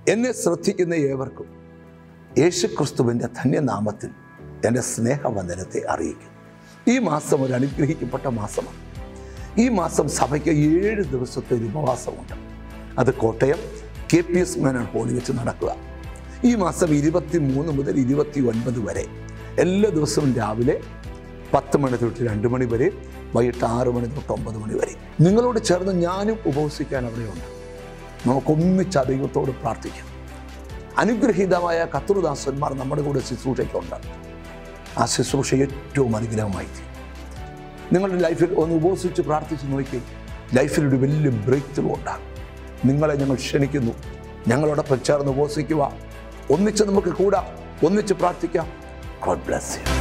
എന്നെ ശ്രദ്ധിക്കുന്ന ഏവർക്കും യേശുക്രിസ്തുവിൻ്റെ ധന്യനാമത്തിൽ എൻ്റെ സ്നേഹവന്ദനത്തെ അറിയിക്കും ഈ മാസം ഒരു അനുഗ്രഹിക്കപ്പെട്ട മാസമാണ് ഈ മാസം സഭയ്ക്ക് ഏഴ് ദിവസത്തെ ഒരു ഉപവാസമുണ്ട് അത് Kottayam K P S Menon ഹോളി വെച്ച് നടക്കുക ഈ മാസം ഇരുപത്തി മൂന്ന് മുതൽ ഇരുപത്തി ഒൻപത് വരെ എല്ലാ ദിവസവും രാവിലെ പത്ത് മണി തൊട്ട് രണ്ട് മണി വരെ വൈകിട്ട് ആറ് മണി തൊട്ട് ഒമ്പത് മണി വരെ നിങ്ങളോട് ചേർന്ന് ഞാനും ഉപവസിക്കാൻ അവിടെയുണ്ട് നമുക്കൊന്നിച്ച് ആ ദൈവത്തോട് പ്രാർത്ഥിക്കാം അനുഗ്രഹീതമായ കത്തുറുദാസന്മാർ നമ്മുടെ കൂടെ ശുശ്രൂഷയ്ക്കുണ്ട് ആ ശുശ്രൂഷ ഏറ്റവും അനുഗ്രഹമായി തീരും നിങ്ങളുടെ ലൈഫിൽ ഒന്ന് ഉപവസിച്ച് പ്രാർത്ഥിച്ച് നോക്കി ലൈഫിൽ ഒരു വലിയ ബ്രേക്ക് ത്രൂ ഉണ്ടാകും നിങ്ങളെ ഞങ്ങൾ ക്ഷണിക്കുന്നു ഞങ്ങളോടൊപ്പം ചേർന്ന് ഉപവസിക്കുക ഒന്നിച്ച് നമുക്ക് കൂടാം ഒന്നിച്ച് പ്രാർത്ഥിക്കാം ഗോഡ് ബ്ലസ് യു